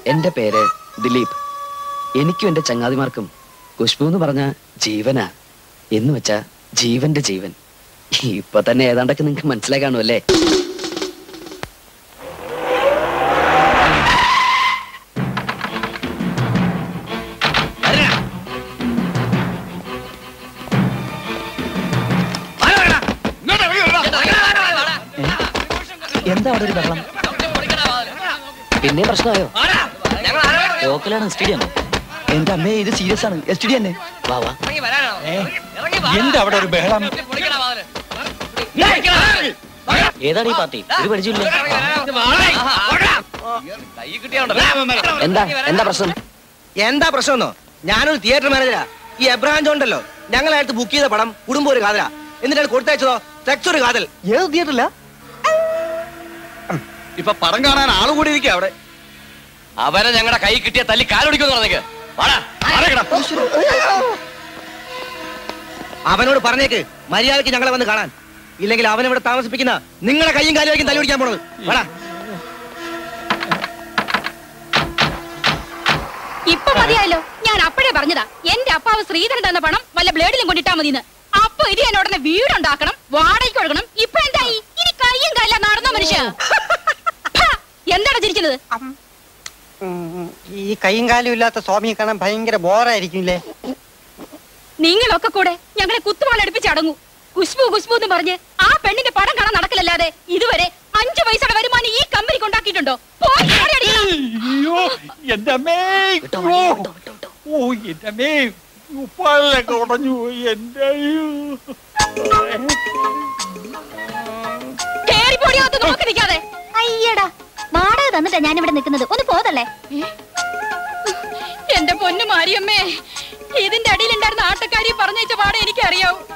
എന്റെ പേര് ദിലീപ് എനിക്കും എന്റെ ചങ്ങാതിമാർക്കും കുഷ്ബു എന്ന് പറഞ്ഞ ജീവനാ എന്ന് വെച്ചാ ജീവന്റെ ജീവൻ ഇപ്പൊ തന്നെ ഏതാണ്ടൊക്കെ നിങ്ങക്ക് മനസ്സിലായി കാണുമല്ലേ എന്താ അവിടെ ഒരു ബഹളം പിന്നെ പ്രശ്നമായോ ലോക്കലാണ് സ്റ്റേഡിയം എന്റെ അമ്മേ ഇത് സീരിയസ് ആണ് എസ് ടി തന്നെ വാ വാ എന്താ അവിടെ ഒരു ബഹളം ഏതാണ് ഈ പാർട്ടി ഒരു പരിചയമില്ല എന്താ എന്താ പ്രശ്നം എന്താ പ്രശ്നമെന്നോ ഞാനൊരു തിയേറ്റർ മാനേജരാ ഈ എബ്രഹാം ജോൺ ഉണ്ടല്ലോ ഞങ്ങളായിട്ട് ബുക്ക് ചെയ്ത പടം കുടുംബം ഒരു കാതലാ എന്നിട്ടാണ് കൊടുത്തയച്ചതോ സെക്സ് ഒരു കാതൽ ഏത് തിയേറ്ററില്ല ഇപ്പൊ പടം കാണാൻ ആള് കൂടി ഇരിക്കുക അവിടെ അവരെ ഞങ്ങളുടെ കൈ കിട്ടിയ തല്ലി കാലൊടിക്കുന്നു പറഞ്ഞേക്ക് അവനോട് പറഞ്ഞേക്ക് മര്യാദക്ക് ഞങ്ങളെ വന്ന് കാണാൻ ഇല്ലെങ്കിൽ അവനിവിടെ താമസിപ്പിക്കുന്ന നിങ്ങളെ കൈയും കാലുമായിരിക്കും തല്ലി പിടിക്കാൻ പോണത് വാടാ ഇപ്പൊ മതിയായല്ലോ ഞാൻ അപ്പോഴേ പറഞ്ഞതാ എന്റെ അപ്പാവ് ശ്രീധരൻ തന്ന പണം വല്ല ബ്ലേഡിലും കൊണ്ടിട്ടാ മതിന്ന് അപ്പൊ ഇത് ഞാൻ ഉടനെ വീടുണ്ടാക്കണം വാടകയ്ക്ക് കൊടുക്കണം ഇപ്പൊ എന്തായി ഇനി കയ്യും കാല നടന്നോ മനുഷ്യ ഹാ, എന്താണ് ചിരിക്കുന്നത് ഈ കൈയും കാലും ഇല്ലാത്ത സ്വാമിയെ കാണാൻ ഭയങ്കര ബോറായിരിക്കുംല്ലേ നിങ്ങളൊക്കെ കൂടെ ഞങ്ങളെ കുത്തുവാളടുപ്പിച്ച് അടങ്ങൂ കുഷ്ബു കുഷ്ബു എന്ന് പറഞ്ഞ് ആ പെണ്ണിന്റെ പടം കാണാൻ നടക്കില്ലല്ലാതെ ഇതുവരെ അഞ്ചു പൈസയുടെ വരുമാനം ഈ കമ്പനിക്ക് ഉണ്ടാക്കിയിട്ടുണ്ടോ പോയി ചാടി അടിക്കണം. അയ്യോ എന്റെ അമ്മേ ഓ, ഓ എന്റെ അമ്മേ ഉപ്പാലൊക്കെ ഉടഞ്ഞു പോയി എന്റെ അയ്യോ കേറിപ്പോടിയകത്ത് നോക്കി നിൽക്കാതെ അയ്യടാ വാടക തന്നിട്ടാ ഞാൻ ഇവിടെ നിൽക്കുന്നത് ഒന്ന് പോതല്ലേ എന്റെ പൊന്നു മാരിയമ്മേ ഇതിന്റെ അടിയിലുണ്ടായിരുന്ന ആട്ടക്കാരി പറഞ്ഞയച്ച പാടെ എനിക്കറിയാവൂ